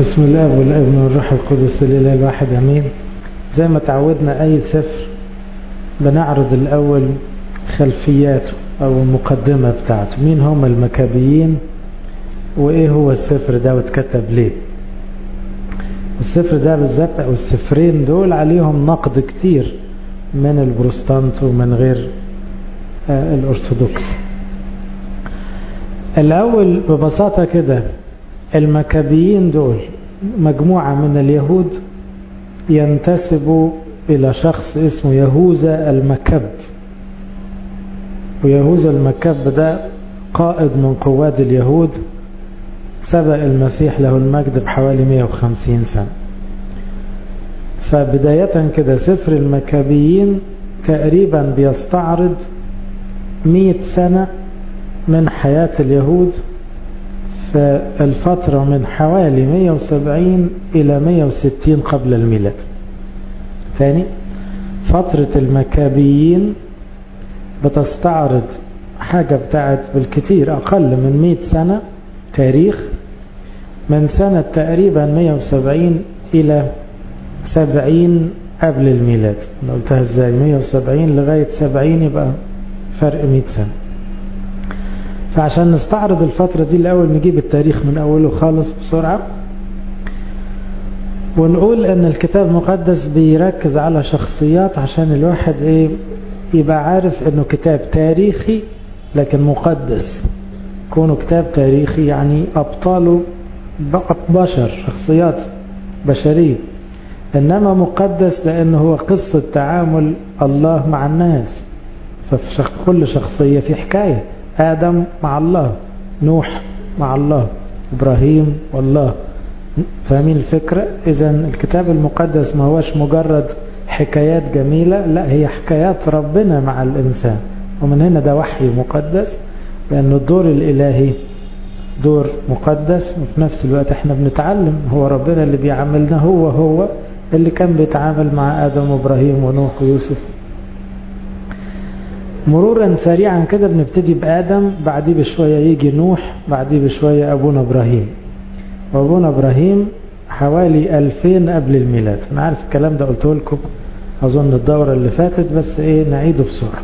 بسم الله والابن والروح القدس الاله الواحد امين زي ما تعودنا اي سفر بنعرض الاول خلفياته او المقدمة بتاعته مين هم المكابيين وايه هو السفر ده واتكتب ليه السفر ده بالذات او السفرين دول عليهم نقد كتير من البروستانت ومن غير آه الارثوذكس الاول ببساطة كده المكابيين دول مجموعة من اليهود ينتسبوا إلى شخص اسمه يهوذا المكب ويهوذا المكب ده قائد من قواد اليهود سبق المسيح له المجد بحوالي 150 سنة فبداية كده سفر المكابيين تقريبا بيستعرض 100 سنة من حياة اليهود في الفترة من حوالي 170 إلى 160 قبل الميلاد ثاني فترة المكابيين بتستعرض حاجة بتاعت بالكتير أقل من 100 سنة تاريخ من سنة تقريبا 170 إلى 70 قبل الميلاد أنا قلتها ازاي 170 لغاية 70 يبقى فرق 100 سنة فعشان نستعرض الفترة دي الأول نجيب التاريخ من أوله خالص بسرعة ونقول أن الكتاب المقدس بيركز على شخصيات عشان الواحد إيه يبقى عارف أنه كتاب تاريخي لكن مقدس كونه كتاب تاريخي يعني أبطاله بشر شخصيات بشرية إنما مقدس لأنه هو قصة تعامل الله مع الناس ففي كل شخصية في حكاية آدم مع الله نوح مع الله إبراهيم والله فاهمين الفكرة إذا الكتاب المقدس ما هوش مجرد حكايات جميلة لا هي حكايات ربنا مع الإنسان ومن هنا ده وحي مقدس لأن الدور الإلهي دور مقدس وفي نفس الوقت احنا بنتعلم هو ربنا اللي بيعاملنا هو هو اللي كان بيتعامل مع آدم وإبراهيم ونوح ويوسف مرورا سريعا كده بنبتدي بآدم بعديه بشوية يجي نوح بعديه بشوية أبونا إبراهيم وأبونا إبراهيم حوالي 2000 قبل الميلاد أنا عارف الكلام ده قلته لكم أظن الدورة اللي فاتت بس إيه نعيده بسرعة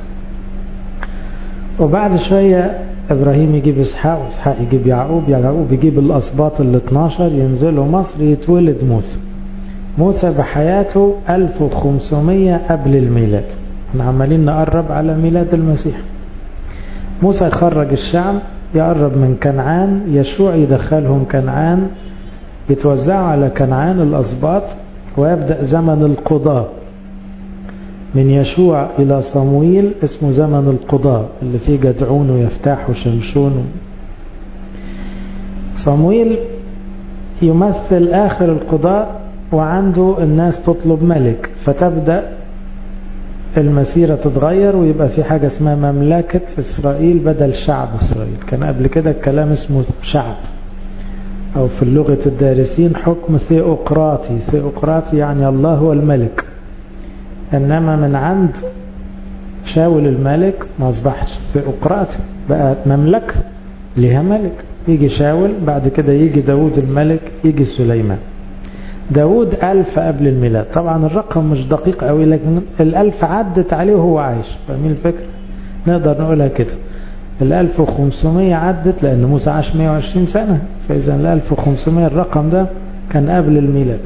وبعد شوية إبراهيم يجيب إسحاق وإسحاق يجيب يعقوب يعقوب يجيب الأسباط ال 12 ينزلوا مصر يتولد موسى موسى بحياته 1500 قبل الميلاد احنا عمالين نقرب على ميلاد المسيح موسى يخرج الشعب يقرب من كنعان يشوع يدخلهم كنعان يتوزعوا على كنعان الأسباط ويبدأ زمن القضاء من يشوع إلى صمويل اسمه زمن القضاء اللي فيه جدعون ويفتاح وشمشون صمويل يمثل آخر القضاء وعنده الناس تطلب ملك فتبدأ المسيرة تتغير ويبقى في حاجة اسمها مملكة إسرائيل بدل شعب إسرائيل كان قبل كده الكلام اسمه شعب أو في اللغة الدارسين حكم ثيوقراطي ثيوقراطي يعني الله هو الملك إنما من عند شاول الملك ما أصبحش ثيوقراطي بقى مملكة ليها ملك يجي شاول بعد كده يجي داود الملك يجي سليمان داود ألف قبل الميلاد طبعا الرقم مش دقيق قوي لكن الألف عدت عليه وهو عايش فاهمين الفكرة نقدر نقولها كده الألف وخمسمية عدت لأن موسى عاش 120 سنة فإذا الألف وخمسمية الرقم ده كان قبل الميلاد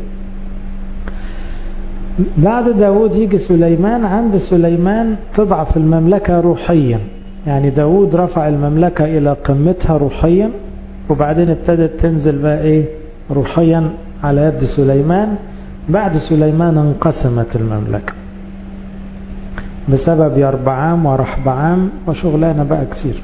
بعد داود يجي سليمان عند سليمان تضعف المملكة روحيا يعني داود رفع المملكة إلى قمتها روحيا وبعدين ابتدت تنزل بقى إيه روحيا على يد سليمان بعد سليمان انقسمت المملكة بسبب يربعام ورحبعام وشغلانة بقى كثير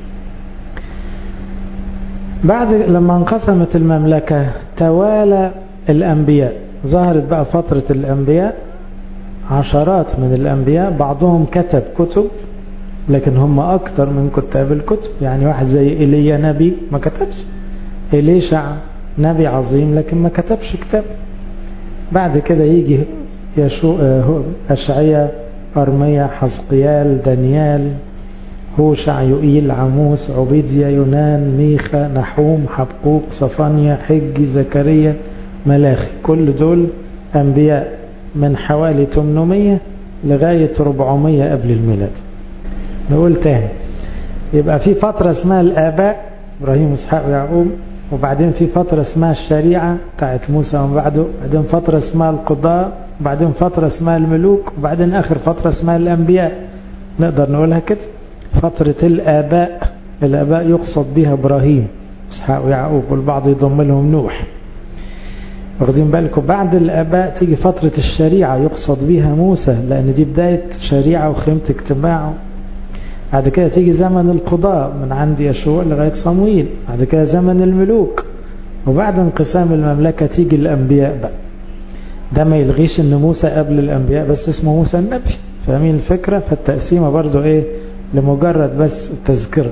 بعد لما انقسمت المملكة توالى الأنبياء ظهرت بقى فترة الأنبياء عشرات من الأنبياء بعضهم كتب كتب لكن هم أكتر من كتاب الكتب يعني واحد زي إيليا نبي ما كتبش إليشع نبي عظيم لكن ما كتبش كتاب بعد كده يجي يشو أشعية أرمية حزقيال دانيال هوشع يؤيل عموس عبيديا يونان ميخا نحوم حبقوق صفانيا حجي زكريا ملاخي كل دول أنبياء من حوالي 800 لغاية 400 قبل الميلاد نقول تاني يبقى في فترة اسمها الآباء إبراهيم وإسحاق ويعقوب وبعدين في فترة اسمها الشريعة بتاعت موسى ومن بعده بعدين فترة اسمها القضاء وبعدين فترة اسمها الملوك وبعدين آخر فترة اسمها الأنبياء نقدر نقولها كده فترة الآباء الآباء يقصد بها إبراهيم إسحاق ويعقوب والبعض يضم لهم نوح واخدين بالكم بعد الآباء تيجي فترة الشريعة يقصد بها موسى لأن دي بداية شريعة وخيمة اجتماعه بعد كده تيجي زمن القضاء من عند يشوع لغاية صمويل بعد كده زمن الملوك وبعد انقسام المملكة تيجي الأنبياء بقى ده ما يلغيش ان موسى قبل الأنبياء بس اسمه موسى النبي فاهمين الفكرة فالتقسيمة برضو ايه لمجرد بس التذكرة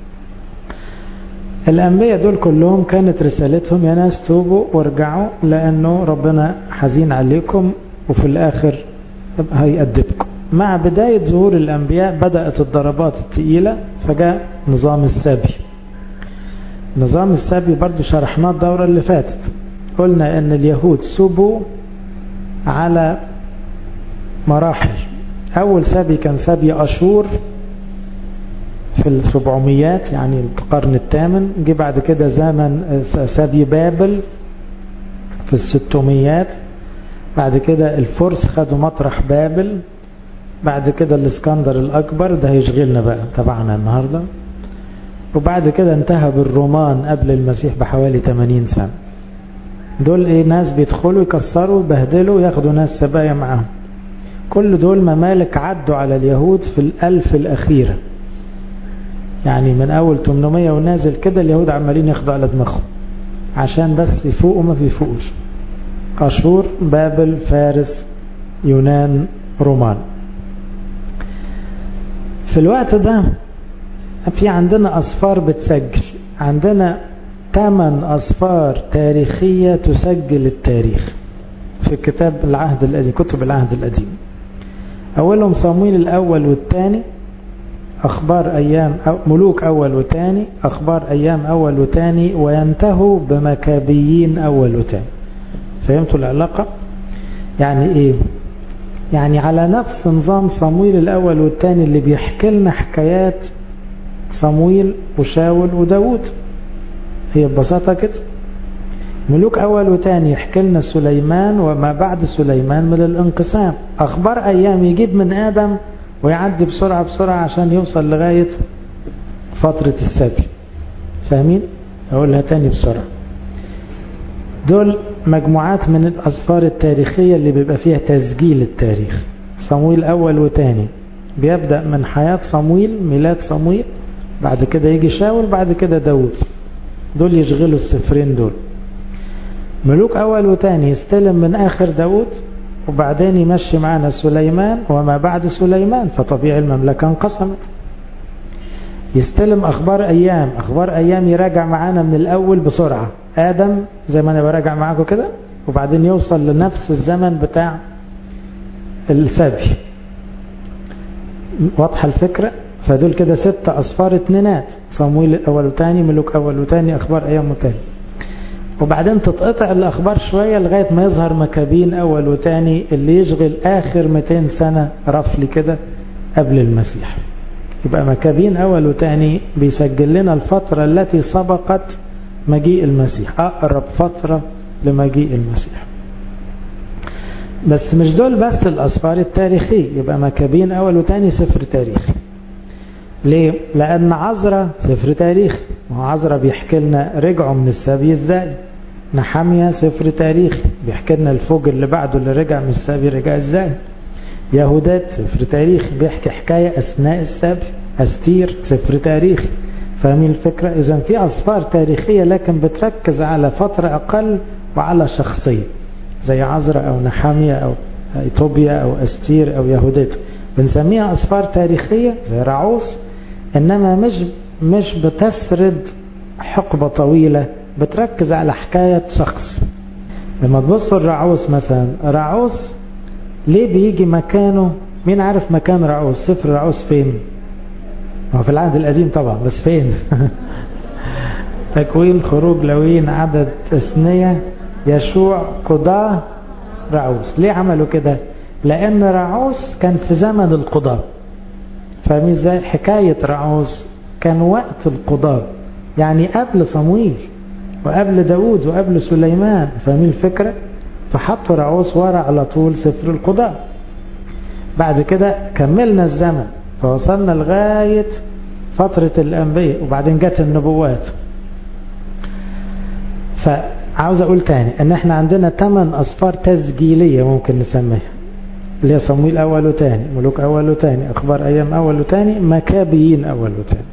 الأنبياء دول كلهم كانت رسالتهم يا ناس توبوا وارجعوا لأنه ربنا حزين عليكم وفي الآخر هيأدبكم مع بداية ظهور الأنبياء بدأت الضربات الثقيلة فجاء نظام السبي نظام السبي برضو شرحناه الدورة اللي فاتت قلنا ان اليهود سبوا على مراحل أول سبي كان سبي أشور في السبعميات يعني القرن الثامن جه بعد كده زمن سبي بابل في الستميات بعد كده الفرس خدوا مطرح بابل بعد كده الاسكندر الأكبر ده هيشغلنا بقى تبعنا النهاردة وبعد كده انتهى بالرومان قبل المسيح بحوالي 80 سنة دول ايه ناس بيدخلوا يكسروا يبهدلوا ياخدوا ناس سبايا معاهم كل دول ممالك عدوا على اليهود في الألف الأخيرة يعني من أول 800 ونازل كده اليهود عمالين ياخدوا على دماغهم عشان بس يفوقوا ما بيفوقوش أشور بابل فارس يونان رومان في الوقت ده في عندنا أصفار بتسجل عندنا ثمان أصفار تاريخية تسجل التاريخ في كتاب العهد القديم كتب العهد القديم أولهم صمويل الأول والثاني أخبار أيام أو ملوك أول وثاني أخبار أيام أول وثاني وينتهوا بمكابيين أول وثاني فهمتوا العلاقة يعني إيه يعني على نفس نظام صمويل الأول والثاني اللي بيحكي لنا حكايات صمويل وشاول وداود هي ببساطة كده ملوك أول وثاني يحكي لنا سليمان وما بعد سليمان من الانقسام أخبار أيام يجيب من آدم ويعدي بسرعة بسرعة عشان يوصل لغاية فترة السبي فاهمين؟ أقولها تاني بسرعة دول مجموعات من الأسفار التاريخية اللي بيبقى فيها تسجيل التاريخ صمويل أول وتاني بيبدأ من حياة صمويل ميلاد صمويل بعد كده يجي شاول بعد كده داود دول يشغلوا السفرين دول ملوك أول وتاني يستلم من آخر داود وبعدين يمشي معنا سليمان وما بعد سليمان فطبيعي المملكة انقسمت يستلم أخبار أيام أخبار أيام يراجع معانا من الأول بسرعة آدم زي ما أنا براجع معاكم كده وبعدين يوصل لنفس الزمن بتاع السبي واضحة الفكرة فدول كده ست أصفار اتنينات صمويل أول وتاني ملوك أول وتاني أخبار أيام وتاني وبعدين تتقطع الأخبار شوية لغاية ما يظهر مكابين أول وتاني اللي يشغل آخر 200 سنة رفلي كده قبل المسيح يبقى مكابين أول وتاني بيسجل لنا الفترة التي سبقت مجيء المسيح أقرب فترة لمجيء المسيح بس مش دول بس الأسفار التاريخية يبقى مكابين أول وتاني سفر تاريخي ليه؟ لأن عزرا سفر تاريخي وهو عزرا بيحكي لنا رجعوا من السبي ازاي نحامية سفر تاريخي بيحكي لنا الفوج اللي بعده اللي رجع من السبي رجع ازاي يهودات سفر تاريخي بيحكي حكاية أثناء السبي أستير سفر تاريخي فاهمين الفكرة إذا في أصفار تاريخية لكن بتركز على فترة أقل وعلى شخصية زي عزرا أو نحامية أو إيطوبيا أو أستير أو يهودات بنسميها أصفار تاريخية زي رعوس إنما مش مش بتسرد حقبة طويلة بتركز على حكاية شخص لما تبصوا الرعوس مثلا رعوس ليه بيجي مكانه مين عارف مكان رعوس سفر رعوس فين هو في العهد القديم طبعا بس فين تكوين خروج لوين عدد تثنية يشوع قضاة رعوس ليه عملوا كده لأن رعوس كان في زمن القضاة فاهمين ازاي حكاية رعوس كان وقت القضاة يعني قبل صمويل وقبل داود وقبل سليمان فاهمين الفكرة فحطوا رعوس ورا على طول سفر القضاة بعد كده كملنا الزمن فوصلنا لغاية فترة الأنبياء وبعدين جت النبوات فعاوز أقول تاني إن إحنا عندنا ثمان أصفار تسجيلية ممكن نسميها اللي هي صمويل أول وتاني ملوك أول وتاني أخبار أيام أول وتاني مكابيين أول وتاني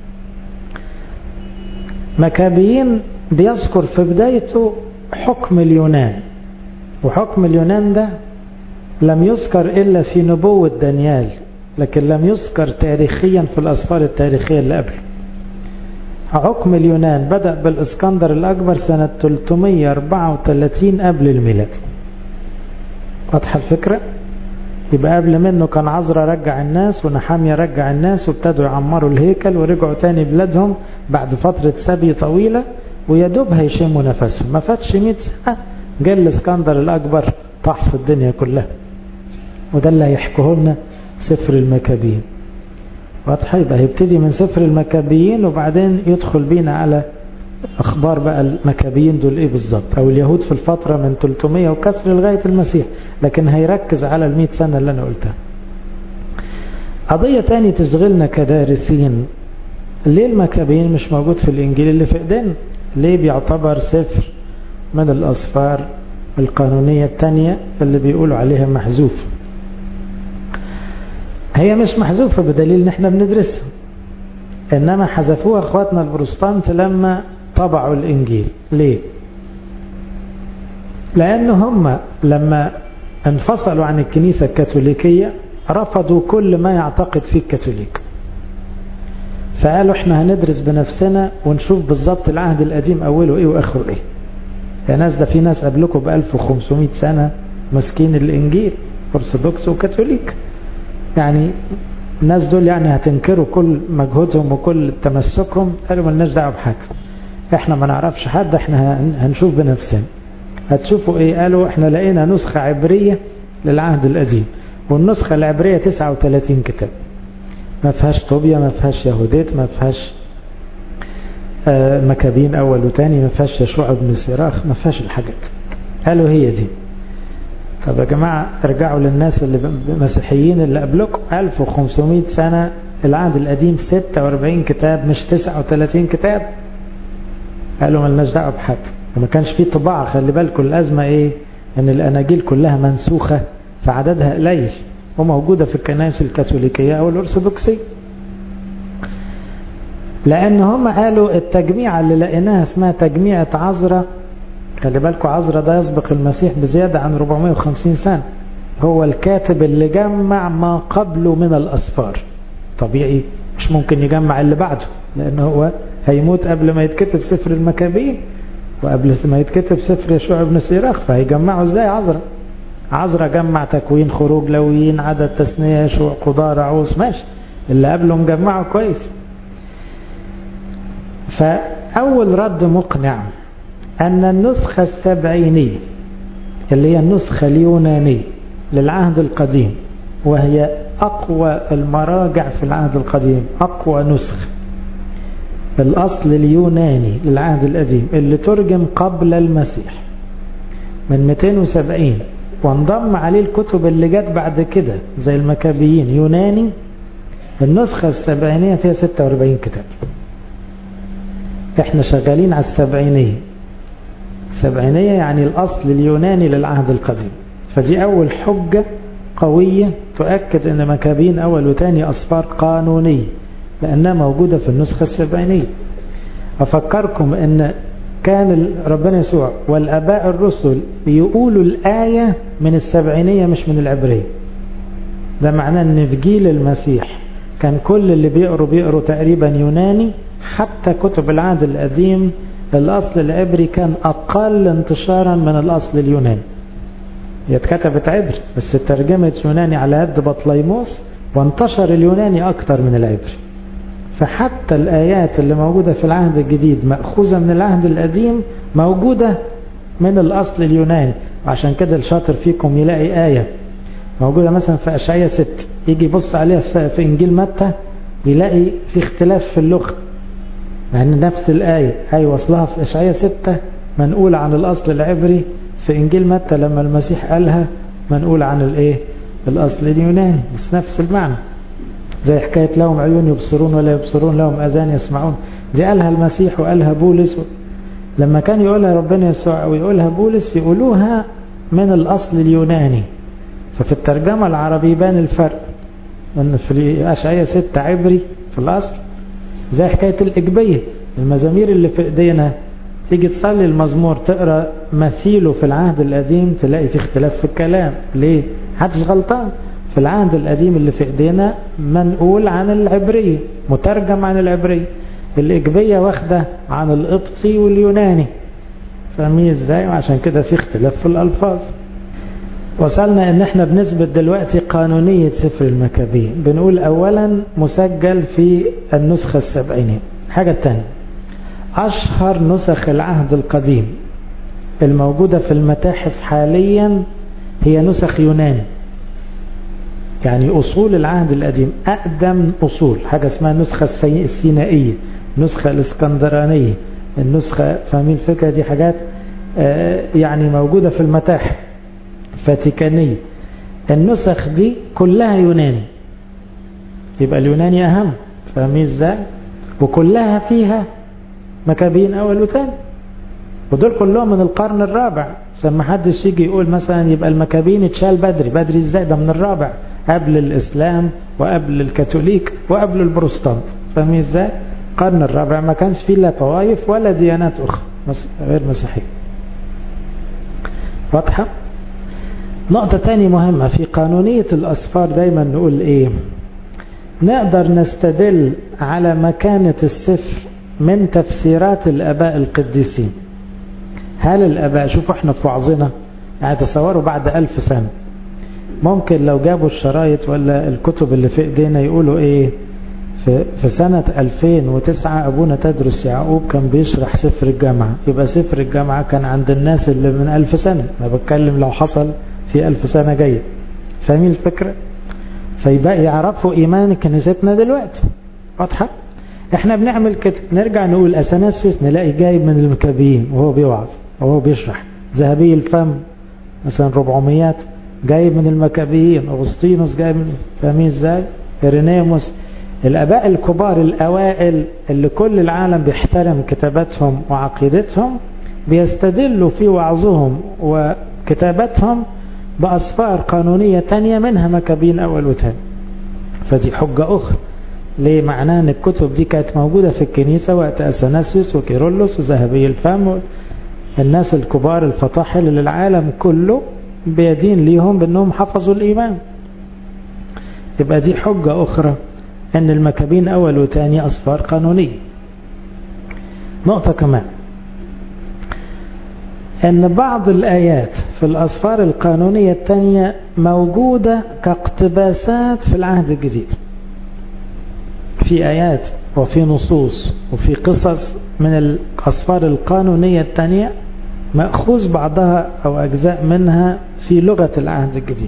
مكابيين بيذكر في بدايته حكم اليونان وحكم اليونان ده لم يذكر إلا في نبوة دانيال لكن لم يذكر تاريخيا في الأسفار التاريخية اللي قبله حكم اليونان بدأ بالإسكندر الأكبر سنة 334 قبل الميلاد واضحة الفكرة؟ يبقى قبل منه كان عزرا رجع الناس ونحامية رجع الناس وابتدوا يعمروا الهيكل ورجعوا تاني بلادهم بعد فترة سبي طويلة ويدوب هيشموا نفسهم ما فاتش 100 سنة جه الاسكندر الأكبر طاح في الدنيا كلها وده اللي هيحكوه لنا سفر المكابين واضحة يبقى هيبتدي من سفر المكابيين وبعدين يدخل بينا على أخبار بقى المكابيين دول إيه بالظبط أو اليهود في الفترة من 300 وكسر لغاية المسيح لكن هيركز على المئة سنة اللي أنا قلتها قضية تاني تشغلنا كدارسين ليه المكابيين مش موجود في الإنجيل اللي في إيدينا ليه بيعتبر سفر من الأصفار القانونية التانية اللي بيقولوا عليها محذوف هي مش محذوفة بدليل ان احنا بندرسها انما حذفوها اخواتنا البروستانت لما طبعوا الانجيل ليه لان هم لما انفصلوا عن الكنيسة الكاثوليكية رفضوا كل ما يعتقد فيه الكاثوليك فقالوا احنا هندرس بنفسنا ونشوف بالظبط العهد القديم اوله ايه واخره ايه يا ناس ده في ناس قبلكم ب 1500 سنة ماسكين الانجيل ارثوذكس وكاثوليك يعني الناس دول يعني هتنكروا كل مجهودهم وكل تمسكهم قالوا ملناش دعوه بحاجه احنا ما نعرفش حد احنا هنشوف بنفسنا هتشوفوا ايه قالوا احنا لقينا نسخه عبريه للعهد القديم والنسخه العبريه 39 كتاب ما فيهاش طوبيا ما فيهاش يهوديت ما فيهاش مكابين اول وتاني ما فيهاش يشوع بن سراخ ما فيهاش الحاجات قالوا هي دي طب يا جماعة ارجعوا للناس اللي مسيحيين اللي قبلكم 1500 سنة العهد القديم 46 كتاب مش 39 كتاب قالوا ملناش دعوه بحاجة وما كانش فيه طباعة خلي بالكم الأزمة ايه ان الأناجيل كلها منسوخة فعددها قليل وموجودة في الكنائس الكاثوليكية أو الأرثوذكسية لأن هم قالوا التجميعة اللي لقيناها اسمها تجميعة عذراء خلي بالكم عذرا ده يسبق المسيح بزيادة عن 450 سنة هو الكاتب اللي جمع ما قبله من الأسفار طبيعي مش ممكن يجمع اللي بعده لأن هو هيموت قبل ما يتكتب سفر المكابين وقبل ما يتكتب سفر يشوع بن سيراخ فهيجمعه ازاي عذرا عذرا جمع تكوين خروج لويين عدد تثنية يشوع قضاء رعوس ماشي اللي قبله مجمعه كويس فأول رد مقنع أن النسخة السبعينية اللي هي النسخة اليونانية للعهد القديم وهي أقوى المراجع في العهد القديم أقوى نسخة الأصل اليوناني للعهد القديم اللي ترجم قبل المسيح من 270 وانضم عليه الكتب اللي جت بعد كده زي المكابيين يوناني النسخة السبعينية فيها 46 كتاب احنا شغالين على السبعينية السبعينية يعني الأصل اليوناني للعهد القديم فدي أول حجة قوية تؤكد أن مكابين أول وتاني أصفار قانونية لأنها موجودة في النسخة السبعينية أفكركم أن كان ربنا يسوع والأباء الرسل بيقولوا الآية من السبعينية مش من العبرية ده معناه أن في جيل المسيح كان كل اللي بيقروا بيقروا تقريبا يوناني حتى كتب العهد القديم الأصل العبري كان أقل انتشارا من الأصل اليوناني هي اتكتبت عبري بس ترجمت يوناني على يد بطليموس وانتشر اليوناني أكتر من العبري فحتى الآيات اللي موجودة في العهد الجديد مأخوذة من العهد القديم موجودة من الأصل اليوناني وعشان كده الشاطر فيكم يلاقي آية موجودة مثلا في أشعية 6 يجي يبص عليها في إنجيل متى يلاقي في اختلاف في اللغة يعني نفس الآية آية وصلها في أشعية 6 منقول عن الأصل العبري في إنجيل متى لما المسيح قالها منقول عن الإيه الأصل اليوناني بس نفس المعنى زي حكاية لهم عيون يبصرون ولا يبصرون لهم أذان يسمعون دي قالها المسيح وقالها بولس لما كان يقولها ربنا يسوع ويقولها بولس يقولوها من الأصل اليوناني ففي الترجمة العربي يبان الفرق ان في أشعية ستة عبري في الأصل زي حكاية الإجبية المزامير اللي في إيدينا تيجي تصلي المزمور تقرأ مثيله في العهد القديم تلاقي في اختلاف في الكلام ليه؟ محدش غلطان في العهد القديم اللي في إيدينا منقول عن العبرية مترجم عن العبرية الإجبية واخدة عن القبطي واليوناني فاهمين ازاي وعشان كده في اختلاف في الألفاظ وصلنا ان احنا بنثبت دلوقتي قانونية سفر المكابين بنقول اولا مسجل في النسخة السبعينية حاجة تانية اشهر نسخ العهد القديم الموجودة في المتاحف حاليا هي نسخ يوناني يعني اصول العهد القديم اقدم اصول حاجة اسمها النسخة السينائية النسخة الاسكندرانية النسخة فاهمين الفكرة دي حاجات يعني موجودة في المتاحف فاتيكانية النسخ دي كلها يوناني يبقى اليوناني أهم فاهمين ازاي وكلها فيها مكابين أول وثاني ودول كلهم من القرن الرابع عشان ما حدش يجي يقول مثلا يبقى المكابين اتشال بدري بدري ازاي ده من الرابع قبل الإسلام وقبل الكاثوليك وقبل البروستانت فاهمين ازاي القرن الرابع ما كانش فيه لا طوائف ولا ديانات أخرى غير مسيحية واضحة؟ نقطة تانية مهمة في قانونية الأسفار دايما نقول إيه نقدر نستدل على مكانة السفر من تفسيرات الأباء القديسين هل الأباء شوفوا احنا في وعظنا يعني تصوروا بعد ألف سنة ممكن لو جابوا الشرايط ولا الكتب اللي في ايدينا يقولوا ايه في, في سنة 2009 أبونا تدرس يعقوب كان بيشرح سفر الجامعة يبقى سفر الجامعة كان عند الناس اللي من ألف سنة أنا بتكلم لو حصل في ألف سنة جاية فاهمين الفكرة فيبقى يعرفوا إيمان كنيستنا دلوقتي واضحة احنا بنعمل كده نرجع نقول أثناسيوس نلاقي جايب من المكابيين وهو بيوعظ وهو بيشرح ذهبي الفم مثلا 400 جايب من المكابيين أغسطينوس جايب من فاهمين ازاي إرينيموس الآباء الكبار الأوائل اللي كل العالم بيحترم كتاباتهم وعقيدتهم بيستدلوا في وعظهم وكتاباتهم بأسفار قانونية تانية منها مكابين أول وتاني فدي حجة أخرى ليه معناه أن الكتب دي كانت موجودة في الكنيسة وقت أثناسيوس وكيرلس وذهبي الفم الناس الكبار الفطاحل للعالم كله بيدين ليهم بأنهم حفظوا الإيمان يبقى دي حجة أخرى أن المكابين أول وتاني أسفار قانونية نقطة كمان أن بعض الآيات في الأسفار القانونية التانية موجودة كاقتباسات في العهد الجديد في آيات وفي نصوص وفي قصص من الأسفار القانونية التانية مأخوذ بعضها أو أجزاء منها في لغة العهد الجديد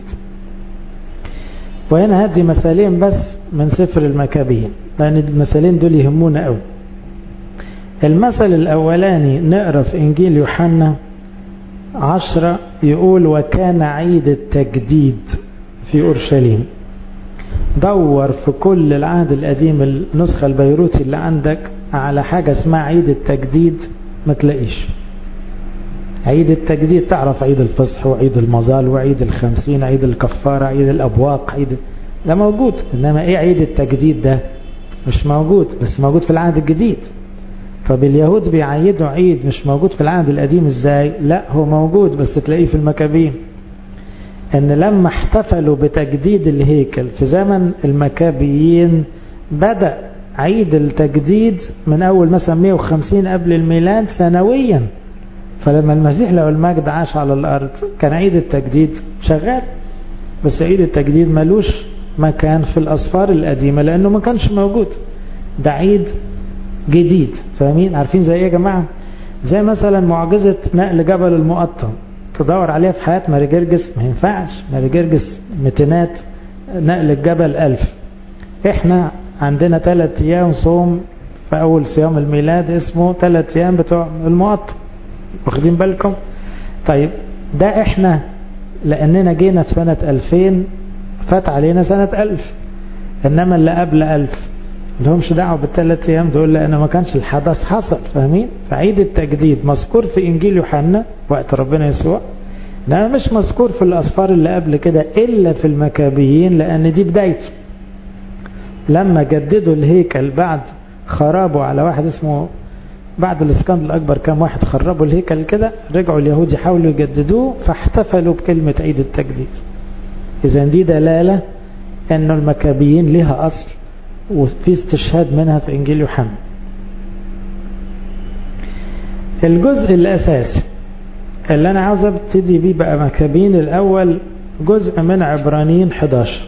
وهنا هدي مثالين بس من سفر المكابين لأن المثالين دول يهمونا قوي المثل الأولاني نقرأ في إنجيل يوحنا عشرة يقول وكان عيد التجديد في أورشليم دور في كل العهد القديم النسخة البيروتي اللي عندك على حاجة اسمها عيد التجديد ما تلاقيش عيد التجديد تعرف عيد الفصح وعيد المظال وعيد الخمسين عيد الكفارة عيد الأبواق عيد ده موجود إنما إيه عيد التجديد ده مش موجود بس موجود في العهد الجديد طب اليهود بيعيدوا عيد مش موجود في العهد القديم ازاي لا هو موجود بس تلاقيه في المكابين ان لما احتفلوا بتجديد الهيكل في زمن المكابيين بدأ عيد التجديد من اول مثلا 150 قبل الميلاد سنويا فلما المسيح لو المجد عاش على الارض كان عيد التجديد شغال بس عيد التجديد ملوش مكان في الاسفار القديمة لانه ما كانش موجود ده عيد جديد فاهمين عارفين زي ايه يا جماعة زي مثلا معجزة نقل جبل المقطم تدور عليها في حياة ماري جرجس ما ينفعش ماري جرجس متينات نقل الجبل ألف احنا عندنا ثلاث أيام صوم في أول صيام الميلاد اسمه ثلاث أيام بتوع المقطم واخدين بالكم طيب ده احنا لأننا جينا في سنة 2000 فات علينا سنة 1000 إنما اللي قبل 1000 لهمش دعوة بالثلاث أيام دول لأن ما كانش الحدث حصل فاهمين فعيد التجديد مذكور في إنجيل يوحنا وقت ربنا يسوع إنما مش مذكور في الأسفار اللي قبل كده إلا في المكابيين لأن دي بدايته لما جددوا الهيكل بعد خرابه على واحد اسمه بعد الاسكندر الأكبر كام واحد خربوا الهيكل كده رجعوا اليهود يحاولوا يجددوه فاحتفلوا بكلمة عيد التجديد إذا دي دلالة أن المكابيين لها أصل وفي استشهاد منها في إنجيل يوحنا الجزء الأساسي اللي أنا عاوز ابتدي بيه بقى مكابين الأول جزء من عبرانيين 11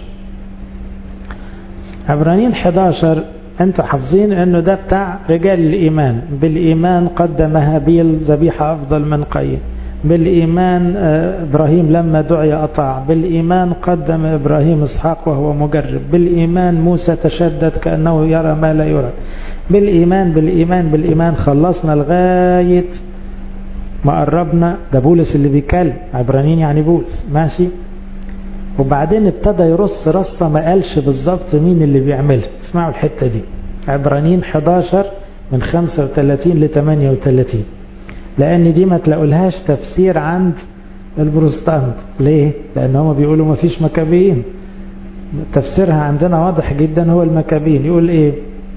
عبرانيين 11 انتوا حافظين انه ده بتاع رجال الايمان بالايمان قدم هابيل ذبيحه افضل من قايين بالايمان ابراهيم لما دعي اطاع بالايمان قدم ابراهيم اسحاق وهو مجرب بالايمان موسى تشدد كانه يرى ما لا يرى بالايمان بالايمان بالايمان خلصنا لغايه ما قربنا ده بولس اللي بيتكلم عبرانيين يعني بولس ماشي وبعدين ابتدى يرص رصة ما قالش بالظبط مين اللي بيعملها اسمعوا الحتة دي عبرانيين 11 من 35 ل 38 لان دي ما تلاقولهاش تفسير عند البروستانت ليه لان هم بيقولوا ما فيش مكابيين تفسيرها عندنا واضح جدا هو المكابين يقول ايه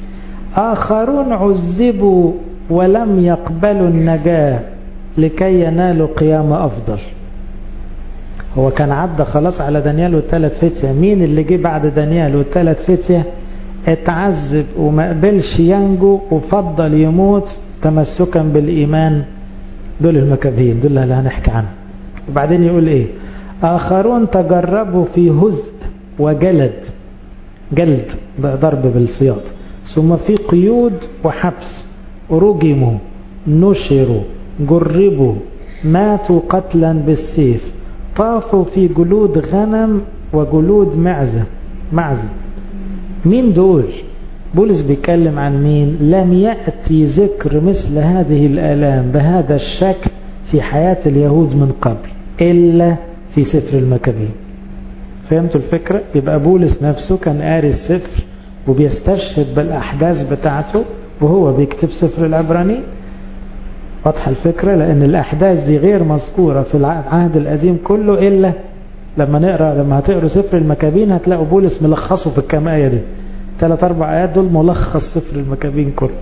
اخرون عذبوا ولم يقبلوا النجاة لكي ينالوا قيامة افضل هو كان عدى خلاص على دانيال والثلاث فتية مين اللي جه بعد دانيال والثلاث فتية اتعذب وما قبلش ينجو وفضل يموت تمسكا بالإيمان دول المكابين دول اللي هنحكي عنهم وبعدين يقول ايه آخرون تجربوا في هزء وجلد جلد ضرب بالسياط ثم في قيود وحبس رجموا نشروا جربوا ماتوا قتلا بالسيف طافوا في جلود غنم وجلود معزة معزة مين دول بولس بيتكلم عن مين لم يأتي ذكر مثل هذه الآلام بهذا الشكل في حياة اليهود من قبل إلا في سفر المكابين فهمتوا الفكرة يبقى بولس نفسه كان قاري السفر وبيستشهد بالأحداث بتاعته وهو بيكتب سفر العبراني واضحة الفكرة لأن الأحداث دي غير مذكورة في العهد القديم كله إلا لما نقرأ لما هتقروا سفر المكابين هتلاقوا بولس ملخصه في الكام آية دي ثلاث أربع آيات دول ملخص سفر المكابين كله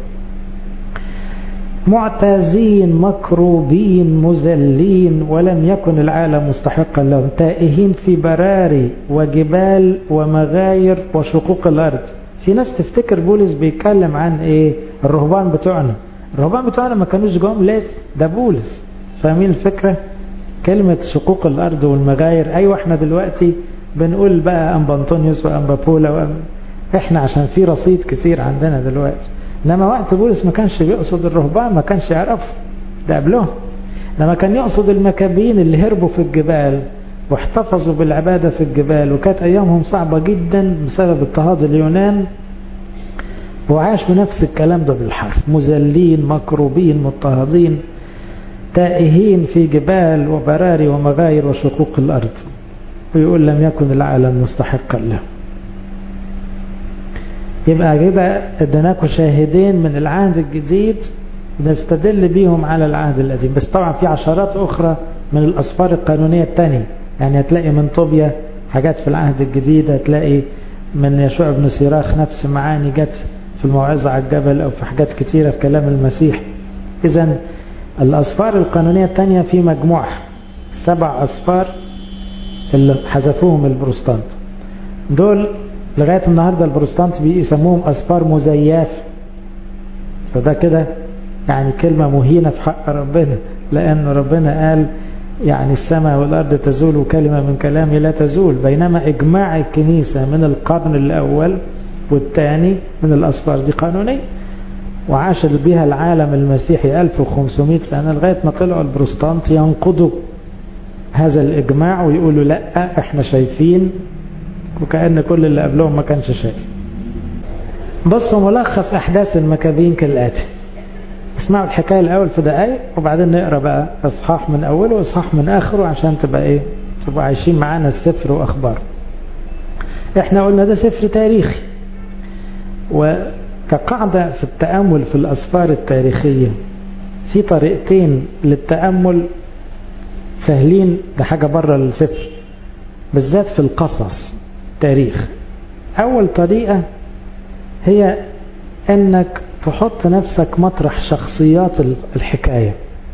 معتازين مكروبين مذلين ولم يكن العالم مستحقا لهم تائهين في براري وجبال ومغاير وشقوق الأرض في ناس تفتكر بولس بيتكلم عن ايه الرهبان بتوعنا الرهبان بتوعنا ما كانوش جم ليه ده بولس فاهمين الفكرة كلمة شقوق الأرض والمغاير أيوة احنا دلوقتي بنقول بقى أنبا أنطونيوس وأنبا بولا وأم... احنا عشان في رصيد كتير عندنا دلوقتي انما وقت بولس ما كانش بيقصد الرهبان ما كانش يعرف ده قبلهم لما كان يقصد المكابين اللي هربوا في الجبال واحتفظوا بالعبادة في الجبال وكانت أيامهم صعبة جدا بسبب اضطهاد اليونان وعاش بنفس الكلام ده بالحرف مذلين مكروبين مضطهدين تائهين في جبال وبراري ومغاير وشقوق الأرض ويقول لم يكن العالم مستحقا له يبقى كده اديناكم شاهدين من العهد الجديد نستدل بيهم على العهد القديم بس طبعا في عشرات أخرى من الأسفار القانونية التانية يعني هتلاقي من طوبيا حاجات في العهد الجديد هتلاقي من يشوع بن سيراخ نفس معاني جت في الموعظة على الجبل أو في حاجات كتيرة في كلام المسيح إذا الأسفار القانونية التانية في مجموعة سبع أسفار اللي حذفوهم البروستانت دول لغاية النهاردة البروستانت بيسموهم أسفار مزيف فده كده يعني كلمة مهينة في حق ربنا لأن ربنا قال يعني السماء والأرض تزول وكلمة من كلامي لا تزول بينما إجماع الكنيسة من القرن الأول والثاني من الأسفار دي قانونية وعاش بها العالم المسيحي 1500 سنة لغاية ما طلعوا البروستانت ينقضوا هذا الإجماع ويقولوا لا احنا شايفين وكأن كل اللي قبلهم ما كانش شايف بصوا ملخص أحداث المكابين كالآتي اسمعوا الحكاية الأول في دقايق وبعدين نقرأ بقى إصحاح من أوله وإصحاح من آخره عشان تبقى إيه تبقوا عايشين معانا السفر وأخبار احنا قلنا ده سفر تاريخي وكقاعدة في التأمل في الأسفار التاريخية في طريقتين للتأمل سهلين ده حاجة بره السفر بالذات في القصص تاريخ أول طريقة هي أنك تحط نفسك مطرح شخصيات الحكاية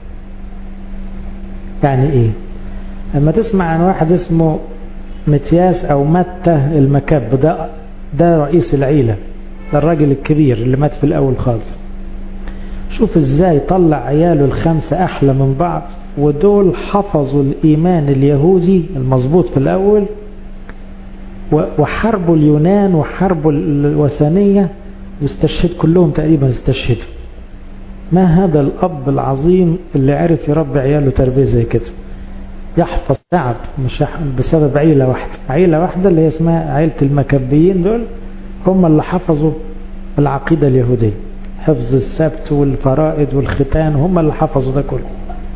يعني إيه لما تسمع عن واحد اسمه متياس أو متى المكب ده ده رئيس العيلة ده الراجل الكبير اللي مات في الأول خالص شوف ازاي طلع عياله الخمسة أحلى من بعض ودول حفظوا الإيمان اليهودي المظبوط في الأول وحاربوا اليونان وحاربوا الوثنية واستشهد كلهم تقريبا استشهدوا ما هذا الأب العظيم اللي عرف يربي عياله تربية زي كده يحفظ شعب مش بسبب عيلة واحدة عيلة واحدة اللي هي اسمها عيلة المكبيين دول هم اللي حفظوا العقيدة اليهودية حفظ السبت والفرائض والختان هم اللي حفظوا ده كله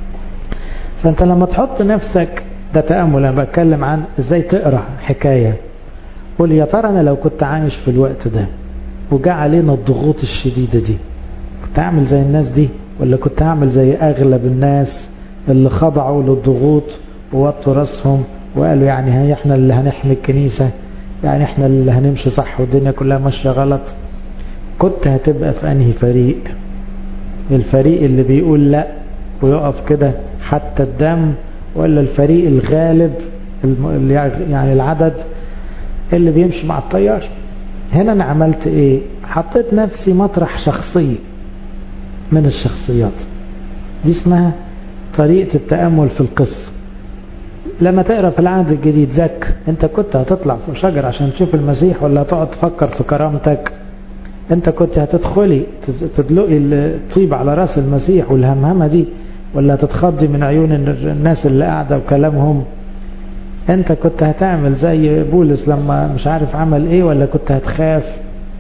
فانت لما تحط نفسك ده تأمل انا بتكلم عن ازاي تقرأ حكاية قول يا ترى انا لو كنت عايش في الوقت ده وجاء علينا الضغوط الشديدة دي كنت اعمل زي الناس دي ولا كنت اعمل زي اغلب الناس اللي خضعوا للضغوط ووطوا راسهم وقالوا يعني هي احنا اللي هنحمي الكنيسة يعني احنا اللي هنمشي صح والدنيا كلها ماشية غلط كنت هتبقى في انهي فريق الفريق اللي بيقول لا ويقف كده حتى الدم ولا الفريق الغالب يعني العدد اللي بيمشي مع الطيار هنا انا عملت ايه حطيت نفسي مطرح شخصية من الشخصيات دي اسمها طريقة التأمل في القصة لما تقرأ في العهد الجديد زك انت كنت هتطلع فوق شجر عشان تشوف المسيح ولا هتقعد تفكر في كرامتك انت كنت هتدخلي تدلقي الطيب على راس المسيح والهمهمة دي ولا هتتخضي من عيون الناس اللي قاعدة وكلامهم انت كنت هتعمل زي بولس لما مش عارف عمل ايه ولا كنت هتخاف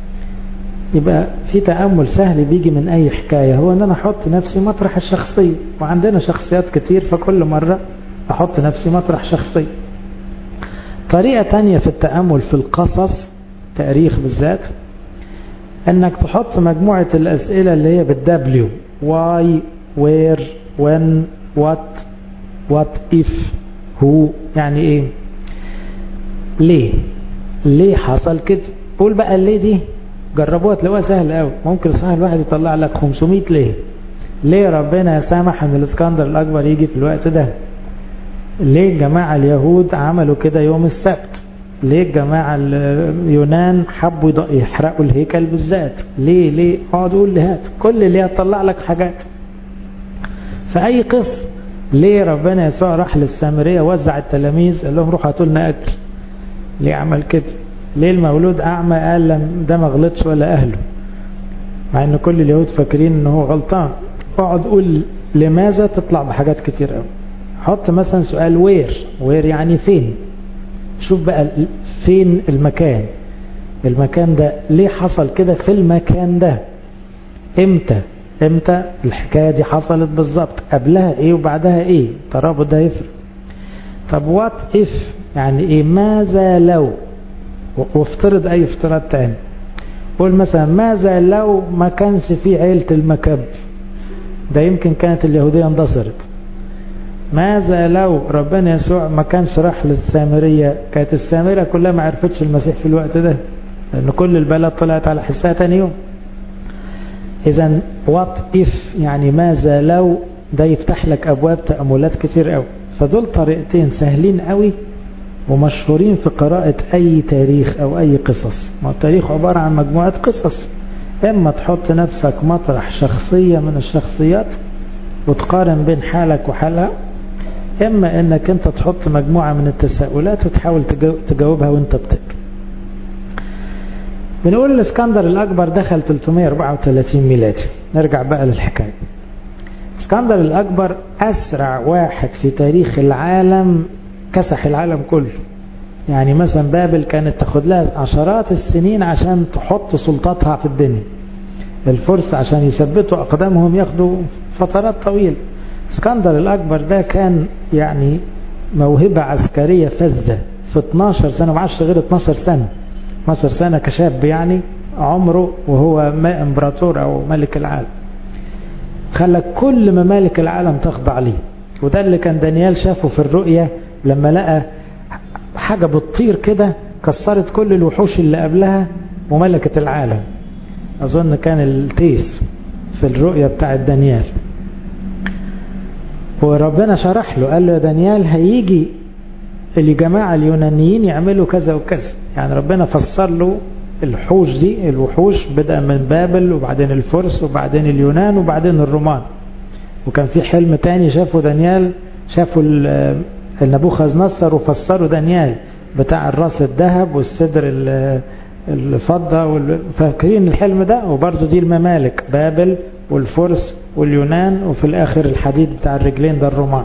يبقى في تأمل سهل بيجي من اي حكاية هو ان انا احط نفسي مطرح الشخصية وعندنا شخصيات كتير فكل مرة احط نفسي مطرح شخصية طريقة تانية في التأمل في القصص تاريخ بالذات انك تحط مجموعة الاسئلة اللي هي بالدبليو why where when what what if who يعني ايه ليه ليه حصل كده قول بقى ليه دي جربوها تلاقوها سهل قوي ممكن صحيح الواحد يطلع لك 500 ليه ليه ربنا سمح ان الاسكندر الاكبر يجي في الوقت ده ليه الجماعة اليهود عملوا كده يوم السبت ليه الجماعة اليونان حبوا يحرقوا الهيكل بالذات ليه ليه اقعد قول لي هات كل اللي هتطلع لك حاجات في اي قصة ليه ربنا يسوع راح للسامرية وزع التلاميذ قال لهم روحوا هاتوا لنا اكل ليه عمل كده ليه المولود اعمى قال ده ما غلطش ولا اهله مع ان كل اليهود فاكرين ان هو غلطان اقعد قول لماذا تطلع بحاجات كتير قوي حط مثلا سؤال وير وير يعني فين شوف بقى فين المكان المكان ده ليه حصل كده في المكان ده امتى امتى الحكاية دي حصلت بالظبط قبلها ايه وبعدها ايه الترابط ده يفرق طب وات اف يعني ايه ماذا لو وافترض اي افتراض تاني قول مثلا ماذا لو ما كانش في عيلة المكب ده يمكن كانت اليهودية اندثرت ماذا لو ربنا يسوع ما كانش راح للسامرية كانت السامرة كلها ما عرفتش المسيح في الوقت ده لأن كل البلد طلعت على حسها تاني يوم إذا وات إف يعني ماذا لو ده يفتح لك أبواب تأملات كتير قوي فدول طريقتين سهلين قوي ومشهورين في قراءة أي تاريخ أو أي قصص ما التاريخ عبارة عن مجموعة قصص إما تحط نفسك مطرح شخصية من الشخصيات وتقارن بين حالك وحالها إما إنك أنت تحط مجموعة من التساؤلات وتحاول تجاوبها وأنت بتقرأ بنقول الاسكندر الأكبر دخل 334 ميلادي نرجع بقى للحكاية اسكندر الأكبر أسرع واحد في تاريخ العالم كسح العالم كله يعني مثلا بابل كانت تاخد لها عشرات السنين عشان تحط سلطاتها في الدنيا الفرس عشان يثبتوا أقدامهم ياخدوا فترات طويلة اسكندر الأكبر ده كان يعني موهبة عسكرية فذة في 12 سنة معاش غير 12 سنة 12 سنة كشاب يعني عمره وهو ما امبراطور أو ملك العالم خلى كل ممالك العالم تخضع ليه وده اللي كان دانيال شافه في الرؤية لما لقى حاجة بتطير كده كسرت كل الوحوش اللي قبلها وملكت العالم أظن كان التيس في الرؤية بتاعة دانيال وربنا شرح له قال له يا دانيال هيجي الجماعة اليونانيين يعملوا كذا وكذا يعني ربنا فسر له الحوش دي الوحوش بدأ من بابل وبعدين الفرس وبعدين اليونان وبعدين الرومان وكان في حلم تاني شافه دانيال شافوا النبوخذ نصر وفسروا دانيال بتاع الراس الذهب والصدر الفضة فاكرين الحلم ده وبرضه دي الممالك بابل والفرس واليونان وفي الآخر الحديد بتاع الرجلين ده الرومان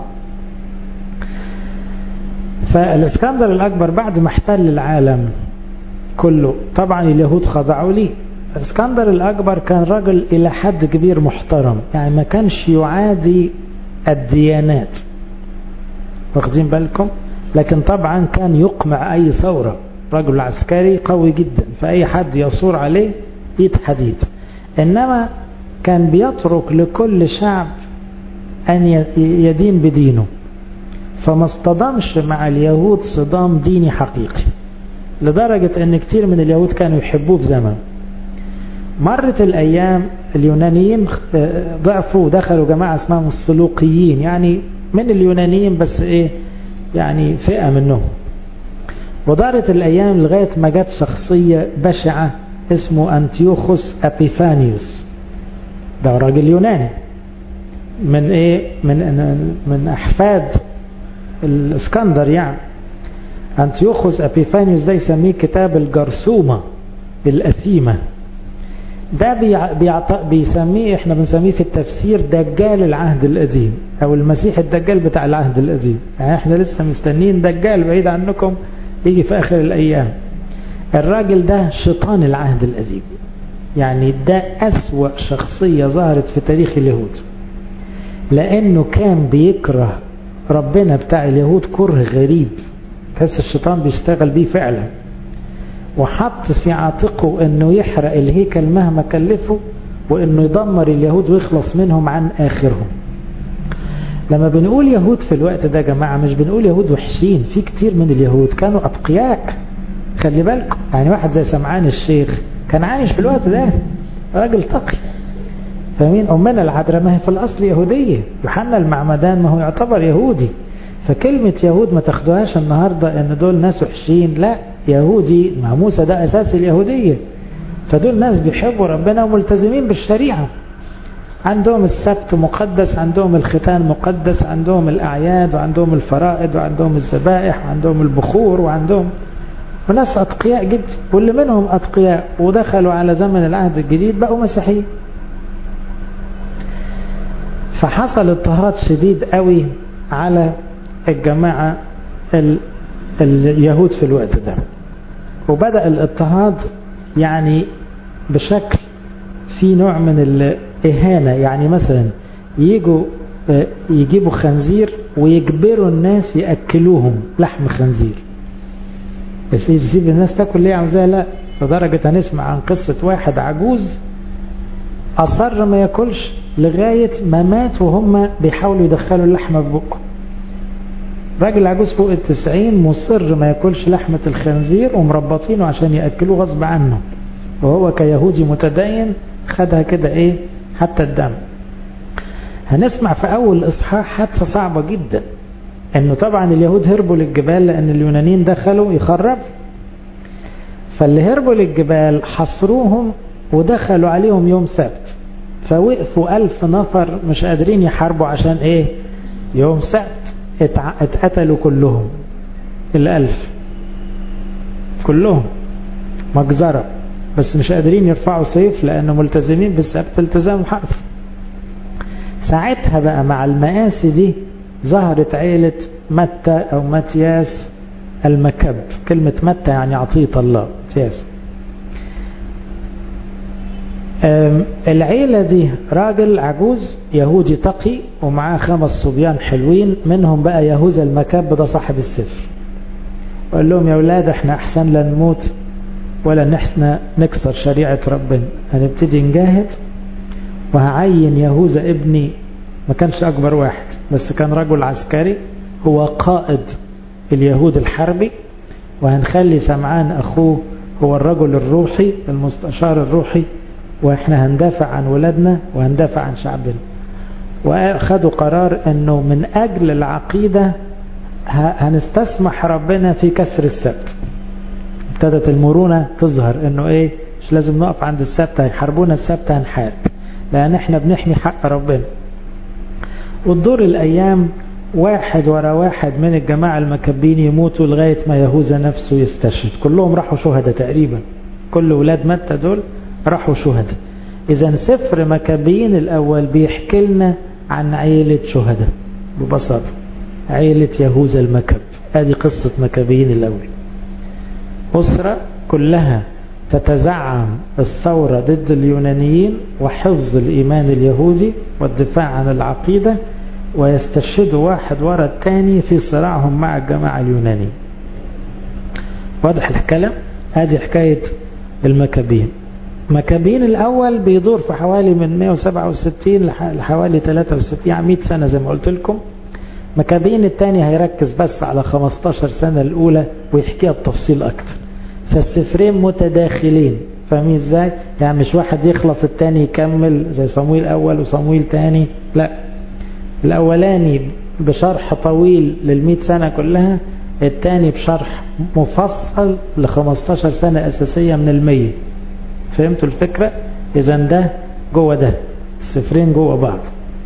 فالاسكندر الأكبر بعد ما احتل العالم كله طبعا اليهود خضعوا ليه اسكندر الأكبر كان رجل إلى حد كبير محترم يعني ما كانش يعادي الديانات واخدين بالكم لكن طبعا كان يقمع أي ثورة رجل عسكري قوي جدا فأي حد يصور عليه ايد حديد إنما كان بيترك لكل شعب أن يدين بدينه فما اصطدمش مع اليهود صدام ديني حقيقي لدرجة أن كتير من اليهود كانوا يحبوه في زمن مرت الأيام اليونانيين ضعفوا ودخلوا جماعة اسمهم السلوقيين يعني من اليونانيين بس إيه يعني فئة منهم ودارت الأيام لغاية ما جت شخصية بشعة اسمه أنتيوخوس أبيفانيوس ده راجل يوناني من ايه من من احفاد الاسكندر يعني انتيوخوس ابيفانيوس ده يسميه كتاب الجرثومة الأثيمة ده بيعط... بيسميه احنا بنسميه في التفسير دجال العهد القديم او المسيح الدجال بتاع العهد القديم يعني احنا لسه مستنيين دجال بعيد عنكم يجي في اخر الايام الراجل ده شيطان العهد القديم يعني ده أسوأ شخصية ظهرت في تاريخ اليهود لأنه كان بيكره ربنا بتاع اليهود كره غريب تحس الشيطان بيشتغل بيه فعلا وحط في عاتقه انه يحرق الهيكل مهما كلفه وانه يدمر اليهود ويخلص منهم عن اخرهم لما بنقول يهود في الوقت ده يا جماعة مش بنقول يهود وحشين في كتير من اليهود كانوا أتقياء خلي بالكم يعني واحد زي سمعان الشيخ كان عايش في الوقت ده راجل تقي فاهمين أمنا العذراء ما هي في الأصل يهودية يوحنا المعمدان ما هو يعتبر يهودي فكلمة يهود ما تاخدوهاش النهاردة ان دول ناس وحشين لا يهودي مع موسى ده أساس اليهودية فدول ناس بيحبوا ربنا وملتزمين بالشريعة عندهم السبت مقدس عندهم الختان مقدس عندهم الأعياد وعندهم الفرائض وعندهم الذبائح وعندهم البخور وعندهم وناس أتقياء جدا واللي منهم أتقياء ودخلوا على زمن العهد الجديد بقوا مسيحيين فحصل اضطهاد شديد قوي على الجماعة ال... اليهود في الوقت ده وبدأ الاضطهاد يعني بشكل في نوع من الإهانة يعني مثلا يجوا يجيبوا خنزير ويجبروا الناس يأكلوهم لحم خنزير يسيب الناس تاكل ليه عاوزاها لا لدرجة هنسمع عن قصة واحد عجوز أصر ما ياكلش لغاية ما مات وهم بيحاولوا يدخلوا اللحمة في بقه راجل عجوز فوق التسعين مصر ما ياكلش لحمة الخنزير ومربطينه عشان يأكلوه غصب عنه وهو كيهودي متدين خدها كده ايه حتى الدم هنسمع في أول إصحاح حادثة صعبة جدا انه طبعا اليهود هربوا للجبال لأن اليونانيين دخلوا يخرب فاللي هربوا للجبال حصروهم ودخلوا عليهم يوم سبت فوقفوا ألف نفر مش قادرين يحاربوا عشان ايه يوم سبت اتقتلوا كلهم الألف كلهم مجزرة بس مش قادرين يرفعوا سيف لأنه ملتزمين بالسبت التزام حرف ساعتها بقى مع المآسي دي ظهرت عيلة متى أو متياس المكب كلمة متى يعني عطية الله متياس العيلة دي راجل عجوز يهودي تقي ومعاه خمس صبيان حلوين منهم بقى يهوذا المكب ده صاحب السفر وقال لهم يا ولاد احنا احسن لا نموت ولا نحسن نكسر شريعة ربنا هنبتدي نجاهد وهعين يهوذا ابني ما كانش اكبر واحد بس كان رجل عسكري هو قائد اليهود الحربي وهنخلي سمعان اخوه هو الرجل الروحي المستشار الروحي واحنا هندافع عن ولادنا وهندافع عن شعبنا واخدوا قرار انه من اجل العقيدة هنستسمح ربنا في كسر السبت ابتدت المرونة تظهر انه ايه مش لازم نقف عند السبت هيحاربونا السبت هنحارب لان احنا بنحمي حق ربنا وتدور الايام واحد ورا واحد من الجماعة المكبين يموتوا لغاية ما يهوذا نفسه يستشهد كلهم راحوا شهداء تقريبا كل ولاد متى دول راحوا شهداء اذا سفر مكابين الاول بيحكي لنا عن عيلة شهداء ببساطة عيلة يهوذا المكب هذه قصة مكابين الاول أسرة كلها تتزعم الثورة ضد اليونانيين وحفظ الإيمان اليهودي والدفاع عن العقيدة ويستشهدوا واحد ورا الثاني في صراعهم مع الجماعة اليونانية واضح الكلام هذه حكاية المكابين مكابين الأول بيدور في حوالي من 167 لحوالي 63 يعني 100 سنة زي ما قلت لكم مكابين الثاني هيركز بس على 15 سنة الأولى ويحكيها بتفصيل أكتر فالسفرين متداخلين فاهمين ازاي يعني مش واحد يخلص الثاني يكمل زي صمويل أول وصمويل ثاني لا الأولاني بشرح طويل للمئة سنة كلها الثاني بشرح مفصل ل 15 سنة أساسية من المية فهمتوا الفكرة إذا ده جوه ده السفرين جوه بعض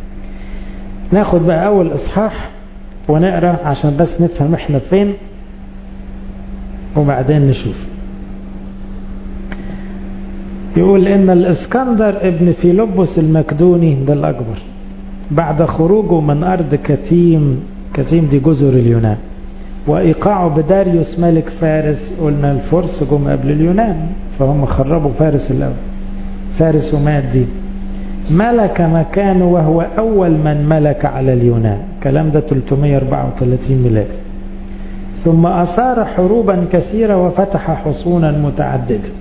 ناخد بقى أول إصحاح ونقرأ عشان بس نفهم احنا فين وبعدين نشوف يقول إن الإسكندر ابن فيلبس المكدوني ده الأكبر بعد خروجه من أرض كتيم كتيم دي جزر اليونان وإيقاعه بداريوس ملك فارس قلنا الفرس جم قبل اليونان فهم خربوا فارس الأول فارس ومات دي ملك مكانه وهو أول من ملك على اليونان كلام ده 334 ميلاد ثم أثار حروبا كثيرة وفتح حصونا متعددة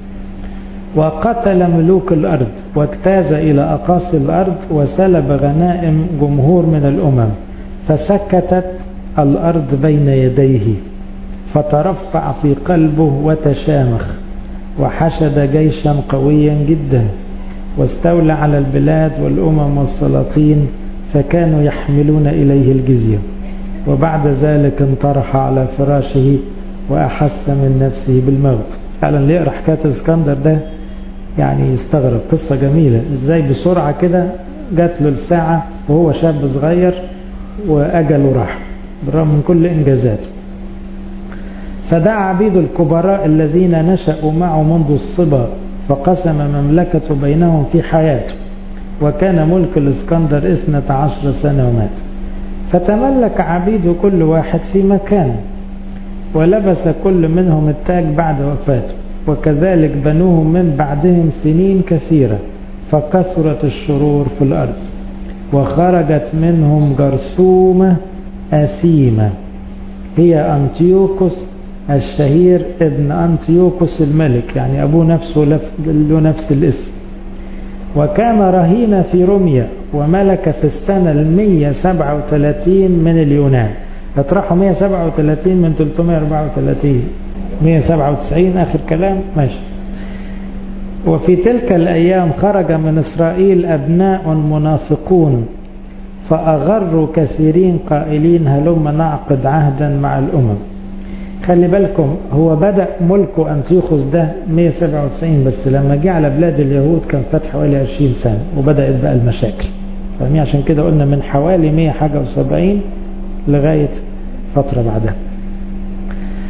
وقتل ملوك الأرض واجتاز إلى أقاصي الأرض وسلب غنائم جمهور من الأمم فسكتت الأرض بين يديه فترفع في قلبه وتشامخ وحشد جيشا قويا جدا واستولى على البلاد والأمم والسلاطين فكانوا يحملون إليه الجزية وبعد ذلك انطرح على فراشه وأحس من نفسه بالموت فعلا اللي يقرأ حكاية الاسكندر ده يعني يستغرب قصة جميلة ازاي بسرعة كده جات له الساعة وهو شاب صغير وأجله راح بالرغم من كل إنجازاته فدعا عبيد الكبراء الذين نشأوا معه منذ الصبا فقسم مملكته بينهم في حياته وكان ملك الاسكندر اثنة عشر سنة ومات فتملك عبيد كل واحد في مكانه ولبس كل منهم التاج بعد وفاته وكذلك بنوهم من بعدهم سنين كثيرة فكثرت الشرور في الأرض وخرجت منهم جرثومة أثيمة هي أنتيوكوس الشهير ابن أنتيوكوس الملك يعني أبوه نفسه له نفس الاسم وكان رهين في روميا وملك في السنة المية سبعة وثلاثين من اليونان اطرحوا 137 من 334 197 آخر كلام ماشي وفي تلك الأيام خرج من إسرائيل أبناء منافقون فأغروا كثيرين قائلين هلم نعقد عهدا مع الأمم خلي بالكم هو بدأ ملكه أنتيوخوس ده 197 بس لما جه على بلاد اليهود كان فات حوالي 20 سنة وبدأت بقى المشاكل فاهمين عشان كده قلنا من حوالي 100 حاجة و70 لغاية فترة بعدها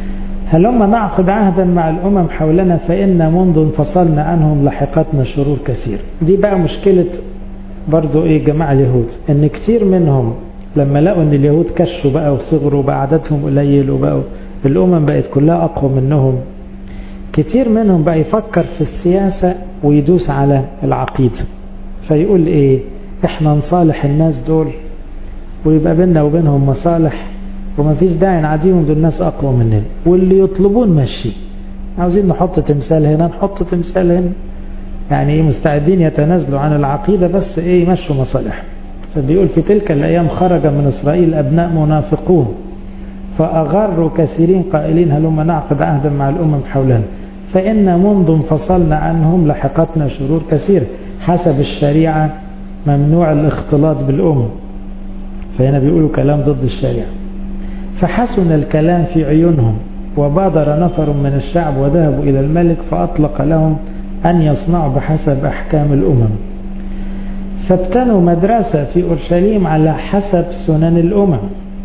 هلما نعقد عهدا مع الأمم حولنا فإن منذ انفصلنا عنهم لحقتنا شرور كثير دي بقى مشكلة برضو إيه جماعة اليهود إن كتير منهم لما لقوا إن اليهود كشوا بقى وصغروا بقى عددهم قليل وبقوا الأمم بقت كلها أقوى منهم كتير منهم بقى يفكر في السياسة ويدوس على العقيدة فيقول إيه إحنا نصالح الناس دول ويبقى بيننا وبينهم مصالح وما فيش داعي نعاديهم دول ناس أقوى مننا واللي يطلبون ماشي عاوزين نحط تمثال هنا نحط تمثال هنا يعني ايه مستعدين يتنازلوا عن العقيدة بس ايه يمشوا مصالح فبيقول في تلك الأيام خرج من إسرائيل أبناء منافقون فأغروا كثيرين قائلين هلما نعقد عهدا مع الأمم حولنا فإن منذ انفصلنا عنهم لحقتنا شرور كثيرة حسب الشريعة ممنوع الاختلاط بالأمم فهنا بيقولوا كلام ضد الشريعة فحسن الكلام في عيونهم وبادر نفر من الشعب وذهبوا إلى الملك فأطلق لهم أن يصنعوا بحسب أحكام الأمم فابتنوا مدرسة في أورشليم على حسب سنن الأمم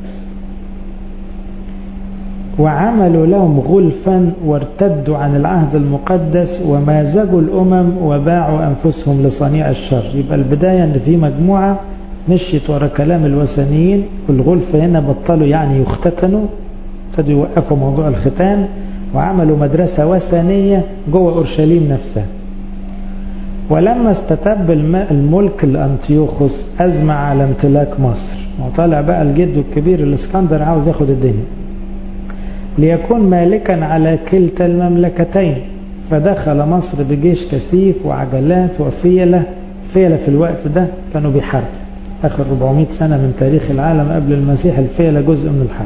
وعملوا لهم غلفا وارتدوا عن العهد المقدس ومازجوا الأمم وباعوا أنفسهم لصنيع الشر يبقى البداية أن في مجموعة مشيت ورا كلام الوثنيين والغلف هنا بطلوا يعني يختتنوا ابتدوا يوقفوا موضوع الختان وعملوا مدرسة وثنية جوه أورشليم نفسها ولما استتب الملك الأنتيوخوس أزمع على امتلاك مصر وطالع بقى الجد الكبير الاسكندر عاوز ياخد الدنيا ليكون مالكا على كلتا المملكتين فدخل مصر بجيش كثيف وعجلات وفيلة فيلة في الوقت ده كانوا بيحاربوا آخر 400 سنة من تاريخ العالم قبل المسيح الفيلة جزء من الحرب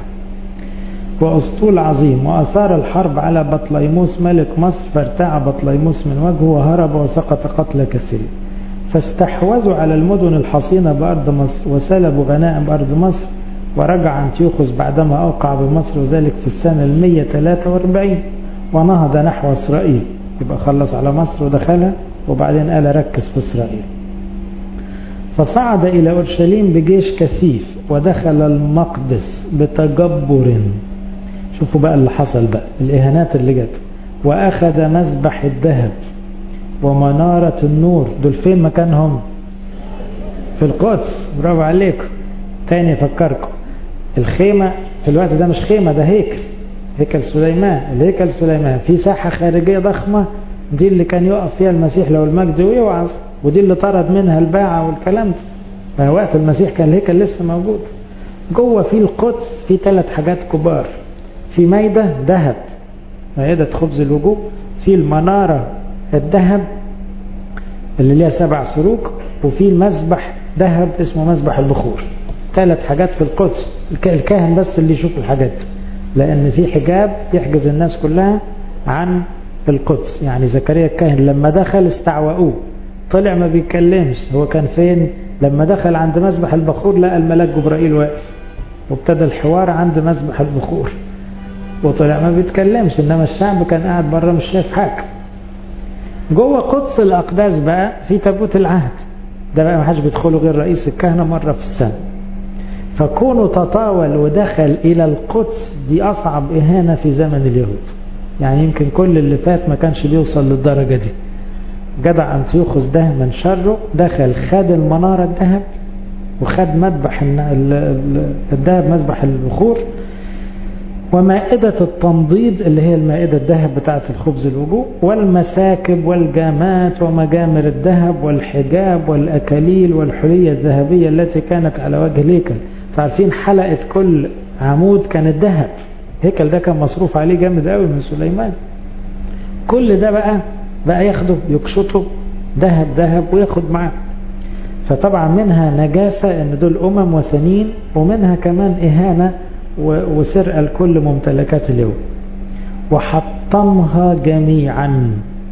وأسطول عظيم وأثار الحرب على بطليموس ملك مصر فارتاع بطليموس من وجهه وهرب وسقط قتل كثيرين فاستحوذوا على المدن الحصينة بأرض مصر وسلبوا غنائم بأرض مصر ورجع أنتيوخوس بعدما أوقع بمصر وذلك في السنة المية 143 ونهض نحو إسرائيل يبقى خلص على مصر ودخلها وبعدين قال ركز في إسرائيل فصعد إلى أورشليم بجيش كثيف ودخل المقدس بتجبر شوفوا بقى اللي حصل بقى الإهانات اللي جت وأخذ مذبح الذهب ومنارة النور دول فين مكانهم في القدس برافو عليكم تاني أفكركم الخيمة في الوقت ده مش خيمة ده هيكل هيكل سليمان الهيكل سليمان في ساحة خارجية ضخمة دي اللي كان يقف فيها المسيح لو المجد ويوعظ ودي اللي طرد منها الباعة والكلام ده وقت المسيح كان الهيكل لسه موجود جوه في القدس في ثلاث حاجات كبار في مايدة ذهب مائدة خبز الوجوه في المنارة الذهب اللي ليها سبع سروج وفي المسبح ذهب اسمه مسبح البخور ثلاث حاجات في القدس الكاهن بس اللي يشوف الحاجات لأن في حجاب يحجز الناس كلها عن القدس يعني زكريا الكاهن لما دخل استعوأوه طلع ما بيتكلمش هو كان فين لما دخل عند مسبح البخور لقى الملاك جبرائيل واقف وابتدى الحوار عند مسبح البخور وطلع ما بيتكلمش انما الشعب كان قاعد بره مش شايف حاجه جوه قدس الاقداس بقى في تابوت العهد ده بقى ما حدش بيدخله غير رئيس الكهنه مره في السنه فكونه تطاول ودخل الى القدس دي اصعب اهانه في زمن اليهود يعني يمكن كل اللي فات ما كانش بيوصل للدرجه دي جدع أنتيوخوس ده من شره دخل خد المنارة الذهب وخد مذبح الذهب مذبح البخور ومائدة التنضيد اللي هي المائدة الذهب بتاعة الخبز الوجوه والمساكب والجامات ومجامر الذهب والحجاب والأكاليل والحلية الذهبية التي كانت على وجه الهيكل تعرفين حلقة كل عمود كانت ذهب الهيكل ده كان مصروف عليه جامد قوي من سليمان كل ده بقى بقى ياخده يكشطه ذهب ذهب وياخد معاه فطبعا منها نجاسة ان دول امم وثنين ومنها كمان اهانة وسرقة لكل ممتلكات اليوم وحطمها جميعا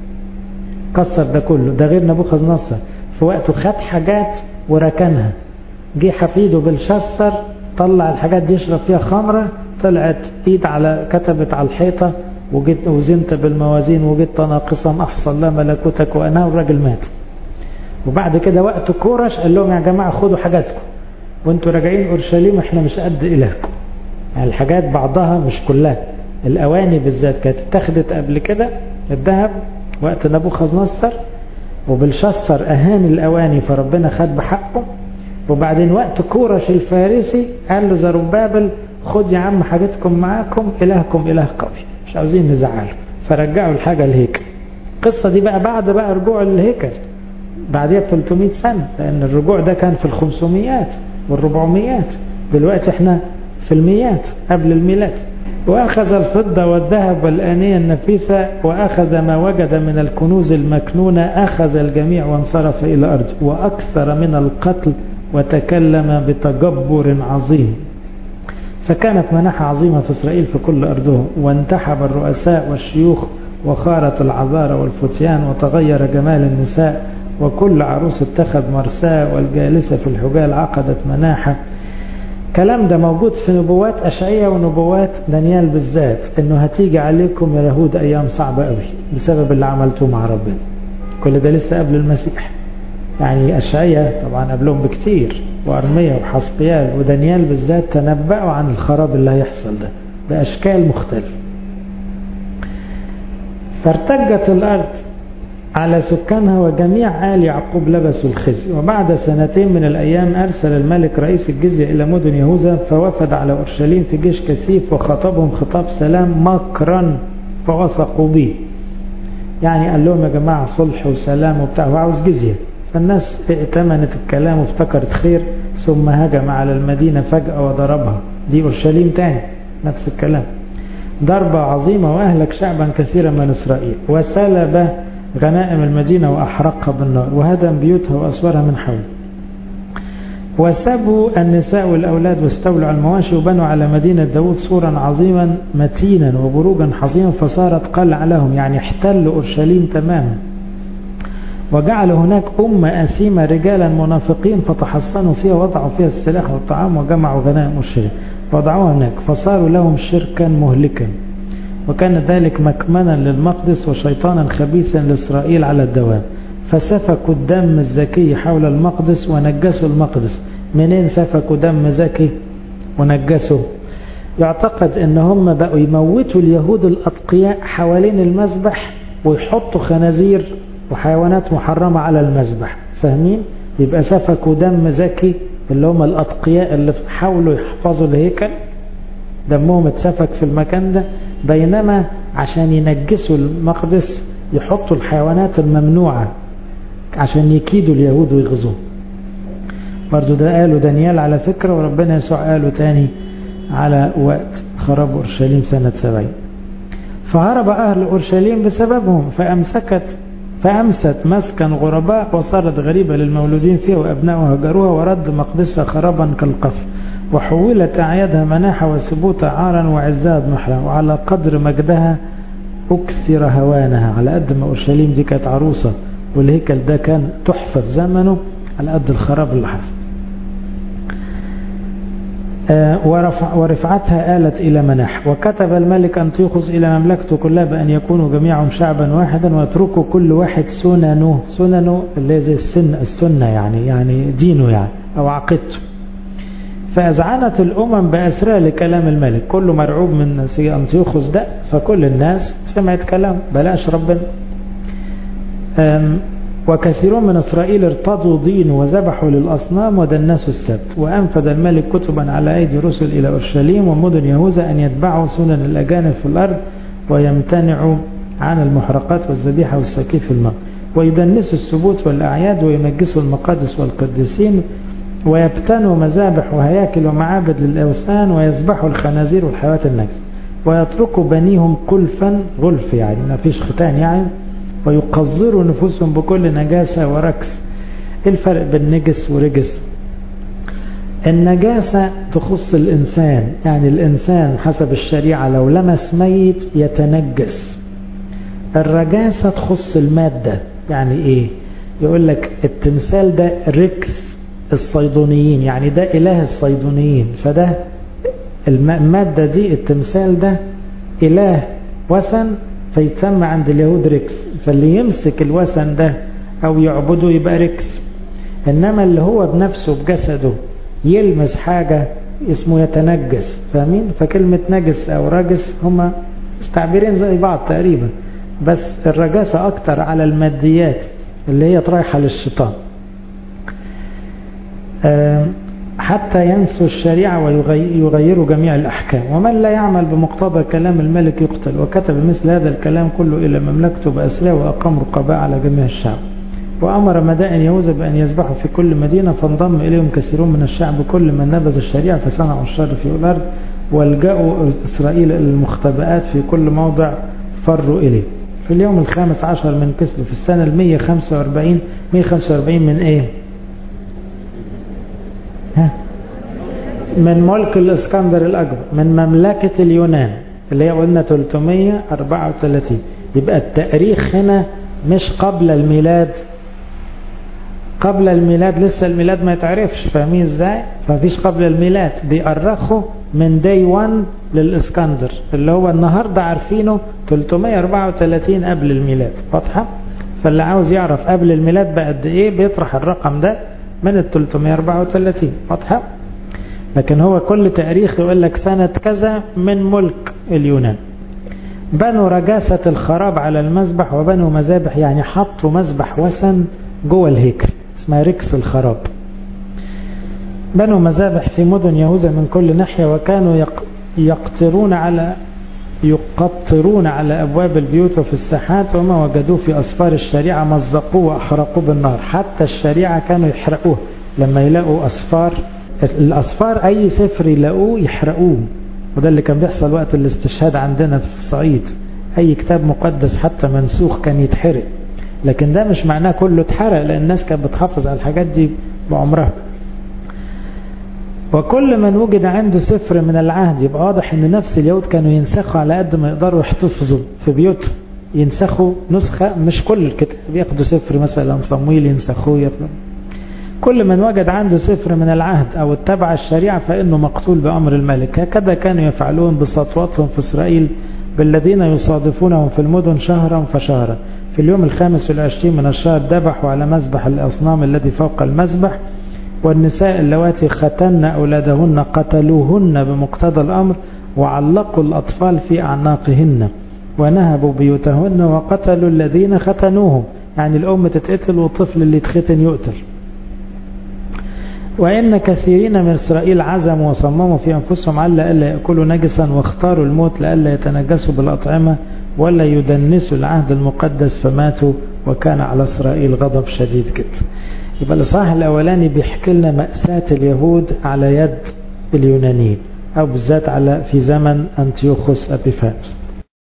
كسر ده كله ده غير نبوخذ نصر في وقته خد حاجات وركنها جه حفيده بالشسر طلع الحاجات دي يشرب فيها خمرة طلعت ايد على كتبت على الحيطة وجيت وزنت بالموازين وجدت ناقصا احصى الله ملكوتك وانا والراجل مات وبعد كده وقت كورش قال لهم يا جماعه خدوا حاجاتكم وانتوا راجعين اورشليم احنا مش قد الهكم يعني الحاجات بعضها مش كلها الأواني بالذات كانت اتخذت قبل كده الذهب وقت نبوخذ نصر وبالشصر أهان الأواني فربنا خد بحقه وبعدين وقت كورش الفارسي قال له زربابل خد يا عم حاجتكم معاكم إلهكم إله قوي مش عاوزين نزعله فرجعوا الحاجة الهيكل القصة دي بقى بعد بقى رجوع الهيكل بعدها 300 سنة لأن الرجوع ده كان في الخمسميات والربعميات دلوقتي احنا في الميات قبل الميلاد وأخذ الفضة والذهب والآنية النفيسة وأخذ ما وجد من الكنوز المكنونة أخذ الجميع وانصرف إلى أرضه وأكثر من القتل وتكلم بتجبر عظيم فكانت مناحة عظيمة في إسرائيل في كل أرضهم وانتحب الرؤساء والشيوخ وخارت العذارى والفتيان وتغير جمال النساء وكل عروس اتخذ مرساه والجالسة في الحجال عقدت مناحة كلام ده موجود في نبوات أشعية ونبوات دانيال بالذات انه هتيجي عليكم يا يهود ايام صعبة قوي بسبب اللي عملتوه مع ربنا كل ده لسه قبل المسيح يعني أشعية طبعا قبلهم بكتير وأرمية وحسقيال ودانيال بالذات تنبأوا عن الخراب اللي هيحصل ده بأشكال مختلفة فارتجت الأرض على سكانها وجميع آل يعقوب لبسوا الخزي وبعد سنتين من الأيام أرسل الملك رئيس الجزية إلى مدن يهوذا فوفد على أورشليم في جيش كثيف وخطبهم خطاب سلام مكرا فوثقوا به يعني قال لهم يا جماعة صلح وسلام وبتاع وعاوز جزية فالناس ائتمنت الكلام وافتكرت خير ثم هجم على المدينة فجأة وضربها دي أورشليم تاني نفس الكلام ضربة عظيمة وأهلك شعبا كثيرا من إسرائيل وسلب غنائم المدينة وأحرقها بالنار وهدم بيوتها وأسوارها من حول وسبوا النساء والأولاد واستولوا على المواشي وبنوا على مدينة داود سورا عظيما متينا وبروجا حظيما فصارت قلع لهم يعني احتلوا أورشليم تماما وجعلوا هناك أمة أثيمة رجالا منافقين فتحصنوا فيها وضعوا فيها السلاح والطعام وجمعوا غنائم الشرك وضعوها هناك فصاروا لهم شركا مهلكا وكان ذلك مكمنا للمقدس وشيطانا خبيثا لإسرائيل على الدوام فسفكوا الدم الزكي حول المقدس ونجسوا المقدس منين سفكوا دم زكي ونجسوا يعتقد ان هم بقوا يموتوا اليهود الاتقياء حوالين المذبح ويحطوا خنازير وحيوانات محرمة على المذبح فاهمين يبقى سفكوا دم زكي اللي هم الاتقياء اللي حاولوا يحفظوا الهيكل دمهم اتسفك في المكان ده بينما عشان ينجسوا المقدس يحطوا الحيوانات الممنوعة عشان يكيدوا اليهود ويغزوهم برضو ده قالوا دانيال على فكرة وربنا يسوع قالوا تاني على وقت خراب أورشليم سنة سبعين فهرب أهل أورشليم بسببهم فأمسكت فأمست مسكن غرباء وصارت غريبة للمولودين فيها وأبنائها هجروها ورد مقدسها خرابا كالقصر وحولت أعيادها مناحة وسبوت عارا وعزها محرا وعلى قدر مجدها أكثر هوانها على قد ما أورشليم دي كانت عروسة والهيكل ده كان تحفة في زمنه على قد الخراب اللي حصل ورفع ورفعتها آلت إلى مناح وكتب الملك أنطيوخوس إلى مملكته كلها بأن يكونوا جميعهم شعبا واحدا ويتركوا كل واحد سننه سننه اللي زي السن السنة يعني يعني دينه يعني أو عقيدته فأذعنت الأمم بأسرها لكلام الملك كله مرعوب من أنطيوخوس ده فكل الناس سمعت كلام بلاش ربنا وكثيرون من إسرائيل ارتضوا دينه وذبحوا للأصنام ودنسوا السبت وأنفذ الملك كتبا على أيدي رسل إلى أورشليم ومدن يهوذا أن يتبعوا سنن الأجانب في الأرض ويمتنعوا عن المحرقات والذبيحة والسكيف الماء ويدنسوا السبوت والأعياد وينجسوا المقادس والقديسين ويبتنوا مذابح وهياكل ومعابد للأوثان ويذبحوا الخنازير والحيوانات النجس ويتركوا بنيهم قلفا غلف يعني ما فيش ختان يعني ويقذروا نفوسهم بكل نجاسة وركس ايه الفرق بين نجس ورجس النجاسة تخص الإنسان يعني الإنسان حسب الشريعة لو لمس ميت يتنجس الرجاسة تخص المادة يعني ايه يقول لك التمثال ده ركس الصيدونيين يعني ده إله الصيدونيين فده المادة دي التمثال ده إله وثن فيتسمى عند اليهود ركس فاللي يمسك الوثن ده أو يعبده يبقى ركس إنما اللي هو بنفسه بجسده يلمس حاجة اسمه يتنجس فاهمين فكلمة نجس أو رجس هما تعبيرين زي بعض تقريبا بس الرجاسة أكتر على الماديات اللي هي رايحة للشيطان حتى ينسوا الشريعة ويغيروا جميع الأحكام ومن لا يعمل بمقتضى كلام الملك يقتل وكتب مثل هذا الكلام كله إلى مملكته بأسرى وأقام رقباء على جميع الشعب وأمر مدائن يهوذا بأن يذبحوا في كل مدينة فانضم إليهم كثيرون من الشعب كل من نبذ الشريعة فصنعوا الشر في الأرض والجأوا إسرائيل إلى المختبئات في كل موضع فروا إليه في اليوم الخامس عشر من كسب في السنة المية خمسة واربعين مية خمسة واربعين من ايه ها من ملك الاسكندر الاكبر من مملكة اليونان اللي هي قلنا 334 يبقى التاريخ هنا مش قبل الميلاد قبل الميلاد لسه الميلاد ما يتعرفش فاهمين ازاي فمفيش قبل الميلاد بيأرخوا من داي 1 للاسكندر اللي هو النهاردة عارفينه 334 قبل الميلاد واضحة فاللي عاوز يعرف قبل الميلاد بقد ايه بيطرح الرقم ده من ال 334 واضحة لكن هو كل تاريخ يقول لك سنة كذا من ملك اليونان بنوا رجاسة الخراب على المذبح وبنوا مذابح يعني حطوا مذبح وثن جوه الهيكل اسمها ركس الخراب بنوا مذابح في مدن يهوذا من كل ناحية وكانوا يقطرون على يقطرون على أبواب البيوت وفي الساحات وما وجدوه في أصفار الشريعة مزقوه وأحرقوه بالنار حتى الشريعة كانوا يحرقوه لما يلاقوا أصفار الأصفار أي سفر يلاقوه يحرقوه وده اللي كان بيحصل وقت الاستشهاد عندنا في الصعيد أي كتاب مقدس حتى منسوخ كان يتحرق لكن ده مش معناه كله اتحرق لأن الناس كانت بتحافظ على الحاجات دي بعمرها وكل من وجد عنده سفر من العهد يبقى واضح ان نفس اليهود كانوا ينسخوا على قد ما يقدروا يحتفظوا في بيوتهم ينسخوا نسخة مش كل الكتاب ياخدوا سفر مثلا صمويل ينسخوه يطلب. كل من وجد عنده سفر من العهد او اتبع الشريعة فانه مقتول بامر الملك هكذا كانوا يفعلون بسطوتهم في اسرائيل بالذين يصادفونهم في المدن شهرا فشهرا في اليوم الخامس والعشرين من الشهر ذبحوا على مذبح الاصنام الذي فوق المذبح والنساء اللواتي ختن أولادهن قتلوهن بمقتضى الأمر وعلقوا الأطفال في أعناقهن ونهبوا بيوتهن وقتلوا الذين ختنوهم يعني الأم تتقتل والطفل اللي يتختن يقتل وإن كثيرين من إسرائيل عزموا وصمموا في أنفسهم على ألا يأكلوا نجسا واختاروا الموت لألا يتنجسوا بالأطعمة ولا يدنسوا العهد المقدس فماتوا وكان على إسرائيل غضب شديد جدا يبقى الإصحاح الأولاني بيحكي لنا مأساة اليهود على يد اليونانيين أو بالذات على في زمن أنتيوخوس أبيفانوس